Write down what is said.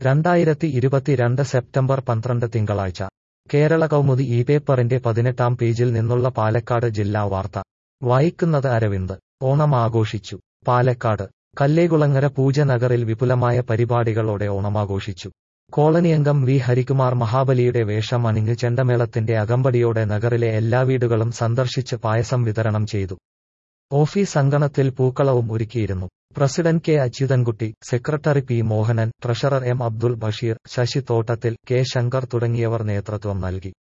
രണ്ടായിരത്തി ഇരുപത്തിരണ്ട് സെപ്റ്റംബർ പന്ത്രണ്ട് തിങ്കളാഴ്ച കേരള കൗമുദി ഈ പേപ്പറിന്റെ പതിനെട്ടാം പേജിൽ നിന്നുള്ള പാലക്കാട് ജില്ലാ വാർത്ത വായിക്കുന്നത് അരവിന്ദ് ഓണം ആഘോഷിച്ചു പാലക്കാട് കല്ലേകുളങ്ങര പൂജ നഗറിൽ വിപുലമായ പരിപാടികളോടെ ഓണമാഘോഷിച്ചു കോളനിയംഗം വി ഹരികുമാർ മഹാബലിയുടെ വേഷം അണിഞ്ഞ് ചെണ്ടമേളത്തിന്റെ അകമ്പടിയോടെ നഗറിലെ എല്ലാ വീടുകളും സന്ദർശിച്ച് പായസം വിതരണം ചെയ്തു ഓഫീസ് അങ്കണത്തിൽ പൂക്കളവും ഒരുക്കിയിരുന്നു president K Achuthankutty secretary P Mohanan treasurer M Abdul Basheer Sasi Thottathil K Shankar തുടങ്ങിയവർ നേതൃത്വം നൽകി